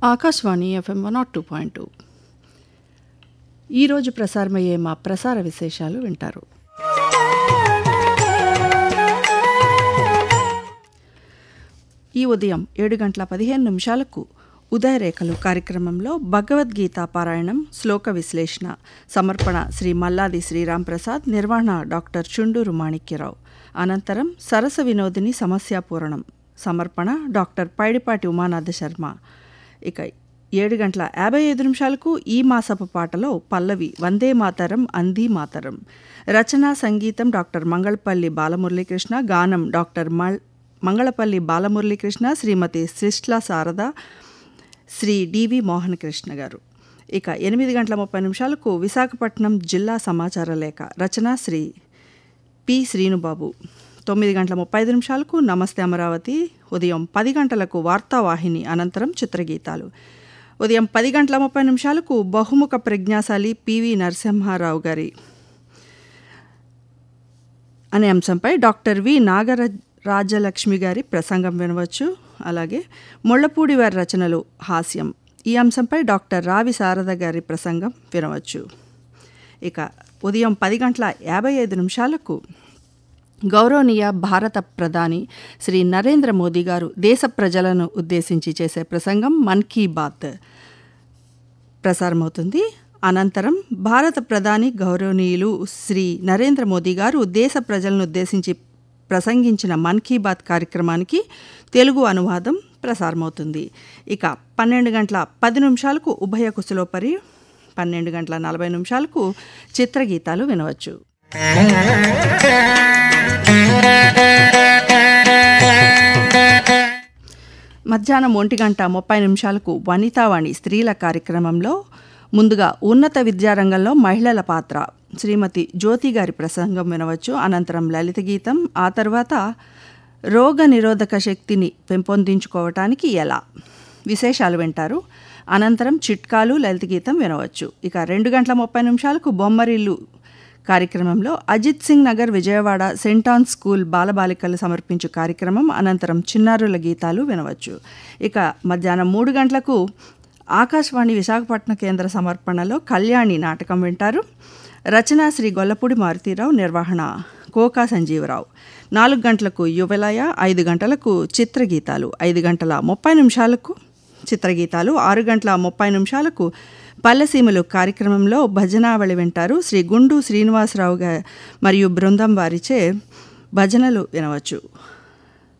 Akashvani FM one nought two point two ఈరోజు ప్రసారమయ్యే మా ప్రసార విశేషాలు వింటారు ఈ ఉదయం ఏడు గంటల పదిహేను నిమిషాలకు ఉదయరేఖలు కార్యక్రమంలో భగవద్గీత పారాయణం శ్లోక విశ్లేషణ సమర్పణ శ్రీ మల్లాది శ్రీరామ్ ప్రసాద్ నిర్వహణ డాక్టర్ చుండూరు మాణిక్యరావు అనంతరం సరస వినోదిని సమస్యాపూరణం సమర్పణ డాక్టర్ పైడిపాటి ఉమానాథ శర్మ ఇక ఏడు గంటల యాభై ఐదు నిమిషాలకు ఈ మాసపు పాటలో పల్లవి వందే మాతరం అంది మాతరం రచన సంగీతం డాక్టర్ మంగళపల్లి బాలమురళీకృష్ణ గానం డాక్టర్ మల్ మంగళపల్లి బాలమురళీకృష్ణ శ్రీమతి శిష్ల శారద శ్రీ డివి మోహన్ కృష్ణ గారు ఇక ఎనిమిది గంటల ముప్పై నిమిషాలకు విశాఖపట్నం జిల్లా సమాచార లేఖ రచన శ్రీ పి శ్రీనుబాబు తొమ్మిది గంటల ముప్పై ఐదు నిమిషాలకు నమస్తే అమరావతి ఉదయం పది గంటలకు వార్తావాహిని అనంతరం చిత్రగీతాలు ఉదయం పది గంటల ముప్పై నిమిషాలకు బహుముఖ ప్రజ్ఞాశాలి పివి నరసింహారావు గారి అనే అంశంపై డాక్టర్ వి నాగర రాజలక్ష్మి గారి ప్రసంగం వినవచ్చు అలాగే ముళ్ళపూడి వారి రచనలు హాస్యం ఈ అంశంపై డాక్టర్ రావి శారద గారి ప్రసంగం వినవచ్చు ఇక ఉదయం పది గంటల యాభై ఐదు నిమిషాలకు గౌరవనీయ భారత ప్రధాని శ్రీ నరేంద్ర మోదీ గారు దేశ ప్రజలను ఉద్దేశించి చేసే ప్రసంగం మన్ కీ బాత్ ప్రసారమవుతుంది అనంతరం భారత ప్రధాని గౌరవనీయులు శ్రీ నరేంద్ర మోదీ గారు దేశ ప్రజలను ఉద్దేశించి ప్రసంగించిన మన్ కీ బాత్ కార్యక్రమానికి తెలుగు అనువాదం ప్రసారమవుతుంది ఇక పన్నెండు గంటల పది నిమిషాలకు ఉభయ కుశలోపరి పన్నెండు గంటల నలభై నిమిషాలకు చిత్రగీతాలు వినవచ్చు మధ్యాహ్నం ఒంటి గంట ముప్పై నిమిషాలకు వనితావాణి స్త్రీల కార్యక్రమంలో ముందుగా ఉన్నత విద్యారంగంలో మహిళల పాత్ర శ్రీమతి జ్యోతి గారి ప్రసంగం వినవచ్చు అనంతరం లలిత గీతం ఆ తర్వాత రోగ నిరోధక శక్తిని పెంపొందించుకోవటానికి ఎలా విశేషాలు వింటారు అనంతరం చిట్కాలు లలిత గీతం వినవచ్చు ఇక రెండు గంటల ముప్పై నిమిషాలకు బొమ్మరిల్లు కార్యక్రమంలో అజిత్ సింగ్ నగర్ విజయవాడ సెంటాన్ స్కూల్ బాలబాలికలు సమర్పించు కార్యక్రమం అనంతరం చిన్నారుల గీతాలు వినవచ్చు ఇక మధ్యాహ్నం మూడు గంటలకు ఆకాశవాణి విశాఖపట్నం కేంద్ర సమర్పణలో కళ్యాణి నాటకం వింటారు రచన శ్రీ గొల్లపూడి మారుతీరావు నిర్వహణ కోకా సంజీవరావు నాలుగు గంటలకు యువలయ ఐదు గంటలకు చిత్రగీతాలు ఐదు గంటల ముప్పై నిమిషాలకు చిత్రగీతాలు ఆరు గంటల ముప్పై నిమిషాలకు పల్లెసీమలు కార్యక్రమంలో భజనావళి వింటారు శ్రీ గుండు శ్రీనివాసరావు గారు మరియు బృందం వారిచే భజనలు వినవచ్చు